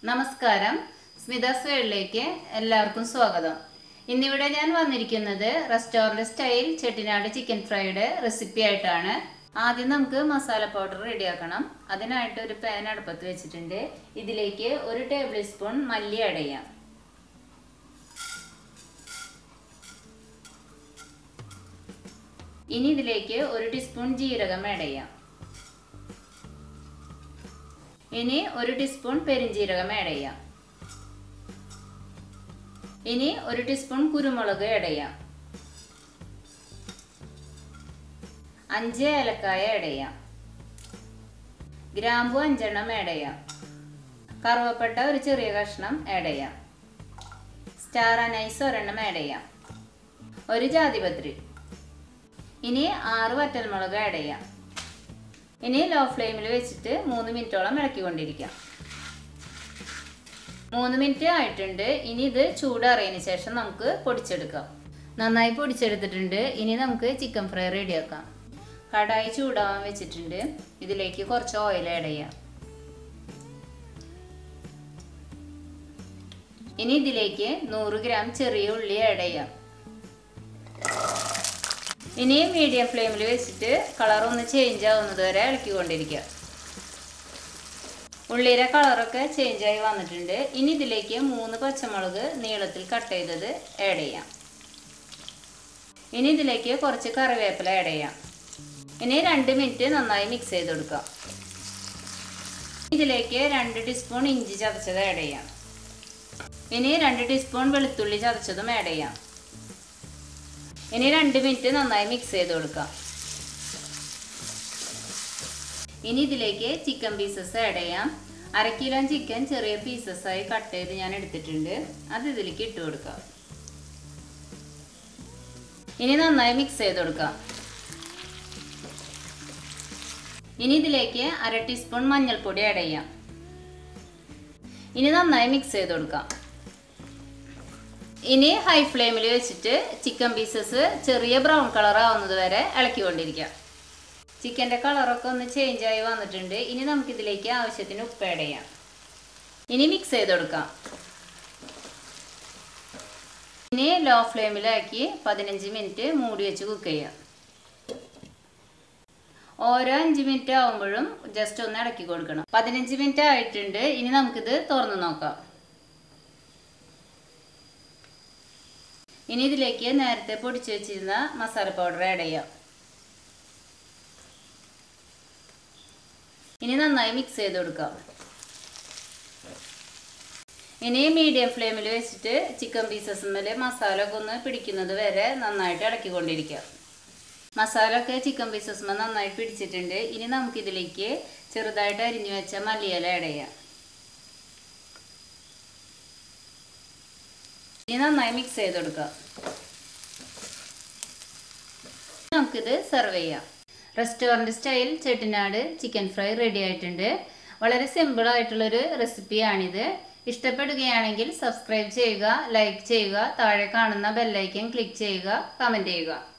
നമസ്കാരം സ്മിതാസ് വേളിലേക്ക് എല്ലാവർക്കും സ്വാഗതം ഇന്നിവിടെ ഞാൻ വന്നിരിക്കുന്നത് റെസ്റ്റോറൻറ്റ് സ്റ്റൈൽ ചെട്ടിനാട് ചിക്കൻ ഫ്രൈയുടെ റെസിപ്പി ആയിട്ടാണ് ആദ്യം നമുക്ക് മസാല പൗഡർ റെഡിയാക്കണം അതിനായിട്ട് ഒരു പാൻ അടുപ്പത്ത് വെച്ചിട്ടുണ്ട് ഇതിലേക്ക് ഒരു ടേബിൾ സ്പൂൺ മല്ലി ആഡ് ചെയ്യാം ഇനി ഇതിലേക്ക് ഒരു ടീസ്പൂൺ ജീരകം ആഡ് ചെയ്യാം ഇനി ഒരു ടീസ്പൂൺ പെരിഞ്ജീരകം ആഡ് ചെയ്യാം ഇനി ഒരു ടീസ്പൂൺ കുരുമുളക് ആഡ് ചെയ്യാം അഞ്ച് ഏലക്കായ ആഡ് ചെയ്യാം ഗ്രാമ്പു അഞ്ചെണ്ണം ആഡ് ചെയ്യാം കറുവപ്പട്ട ഒരു ചെറിയ കഷ്ണം ആഡ് ചെയ്യാം സ്റ്റാർ അനൈസ് ഒരെണ്ണം ആഡ് ചെയ്യാം ഒരു ജാതിപത്രി ഇനി ആറ് വറ്റൽമുളക് ആഡ് ചെയ്യാം ഇനി ലോ ഫ്ലെയിമിൽ വെച്ചിട്ട് മൂന്ന് മിനിറ്റോളം ഇളക്കിക്കൊണ്ടിരിക്കാം മൂന്ന് മിനിറ്റ് ആയിട്ടുണ്ട് ഇനി ഇത് ചൂടാറിയതിന് ശേഷം നമുക്ക് പൊടിച്ചെടുക്കാം നന്നായി പൊടിച്ചെടുത്തിട്ടുണ്ട് ഇനി നമുക്ക് ചിക്കൻ ഫ്രൈ റെഡിയാക്കാം കടായി ചൂടാവാൻ വെച്ചിട്ടുണ്ട് ഇതിലേക്ക് കുറച്ച് ഓയിൽ ആഡ് ചെയ്യാം ഇനി ഇതിലേക്ക് നൂറ് ഗ്രാം ചെറിയ ഉള്ളി ആഡ് ചെയ്യാം ഇനി മീഡിയം ഫ്ലെയിമിൽ വെച്ചിട്ട് കളർ ഒന്ന് ചേഞ്ച് ആവുന്നത് വരെ ഇളക്കിക്കൊണ്ടിരിക്കുക ഉള്ളിയുടെ കളറൊക്കെ ചേഞ്ച് ആയി വന്നിട്ടുണ്ട് ഇനി ഇതിലേക്ക് മൂന്ന് പച്ചമുളക് നീളത്തിൽ കട്ട് ചെയ്തത് ആഡ് ചെയ്യാം ഇനി ഇതിലേക്ക് കുറച്ച് കറിവേപ്പില ആഡ് ചെയ്യാം ഇനി രണ്ട് മിനിറ്റ് നന്നായി മിക്സ് ചെയ്ത് കൊടുക്കാം ഇതിലേക്ക് രണ്ട് ടീസ്പൂൺ ഇഞ്ചി ചതച്ചത് ആഡ് ചെയ്യാം ഇനി രണ്ട് ടീസ്പൂൺ വെളുത്തുള്ളി ചതച്ചതും ആഡ് ചെയ്യാം ഇനി രണ്ട് മിനിറ്റ് നന്നായി മിക്സ് ചെയ്ത് കൊടുക്കാം ഇനി ഇതിലേക്ക് ചിക്കൻ പീസസ് ആഡ് ചെയ്യാം അര കിലോ ചിക്കൻ ചെറിയ പീസസ് ആയി കട്ട് ചെയ്ത് ഞാൻ എടുത്തിട്ടുണ്ട് അത് ഇതിലേക്ക് ഇട്ട് കൊടുക്കാം ഇനി നന്നായി മിക്സ് ചെയ്ത് കൊടുക്കാം ഇനി ഇതിലേക്ക് അര ടീസ്പൂൺ മഞ്ഞൾപ്പൊടി ആഡ് ചെയ്യാം ഇനി നന്നായി മിക്സ് ചെയ്ത് കൊടുക്കാം ഇനി ഹൈ ഫ്ലെയിമിൽ വെച്ചിട്ട് ചിക്കൻ പീസസ് ചെറിയ ബ്രൗൺ കളർ ആവുന്നത് വരെ ഇളക്കിക്കൊണ്ടിരിക്കാം ചിക്കൻ്റെ കളറൊക്കെ ഒന്ന് ചേഞ്ച് ആയി വന്നിട്ടുണ്ട് ഇനി നമുക്കിതിലേക്ക് ആവശ്യത്തിന് ഉപ്പ് ആഡ് ചെയ്യാം ഇനി മിക്സ് ചെയ്ത് കൊടുക്കാം ഇനി ലോ ഫ്ലെയിമിലാക്കി പതിനഞ്ച് മിനിറ്റ് മൂടി വെച്ച് കുക്ക് ചെയ്യാം ഓരോ അഞ്ച് മിനിറ്റ് ആവുമ്പോഴും ജസ്റ്റ് ഒന്ന് ഇളക്കി കൊടുക്കണം പതിനഞ്ച് മിനിറ്റ് ആയിട്ടുണ്ട് ഇനി നമുക്കിത് തുറന്ന് നോക്കാം ഇനി ഇതിലേക്ക് നേരത്തെ പൊടിച്ചു വെച്ചിരുന്ന മസാല പൗഡർ ആഡ് ചെയ്യാം ഇനി നന്നായി മിക്സ് ചെയ്ത് കൊടുക്കാം ഇനി മീഡിയം ഫ്ലെയിമിൽ വെച്ചിട്ട് ചിക്കൻ പീസസ് മേലെ മസാല ഒക്കെ ഒന്ന് പിടിക്കുന്നത് വരെ നന്നായിട്ട് ഇളക്കിക്കൊണ്ടിരിക്കാം മസാല ഒക്കെ ചിക്കൻ പീസസ് മേൽ നന്നായിട്ട് പിടിച്ചിട്ടുണ്ട് ഇനി നമുക്കിതിലേക്ക് ചെറുതായിട്ട് അരിഞ്ഞു വെച്ച മല്ലിയില ആഡ് ചെയ്യാം ഇനി നന്നായി മിക്സ് ചെയ്ത് കൊടുക്കാം നമുക്കിത് സെർവ് ചെയ്യാം restaurant style Chettinad chicken fry ready ആയിട്ടുണ്ട് വളരെ സിമ്പിൾ ആയിട്ടുള്ളൊരു റെസിപ്പിയാണിത് ഇഷ്ടപ്പെടുകയാണെങ്കിൽ സബ്സ്ക്രൈബ് ചെയ്യുക ലൈക്ക് ചെയ്യുക താഴെ കാണുന്ന ബെല്ലൈക്കൻ ക്ലിക്ക് ചെയ്യുക കമൻറ്റ് ചെയ്യുക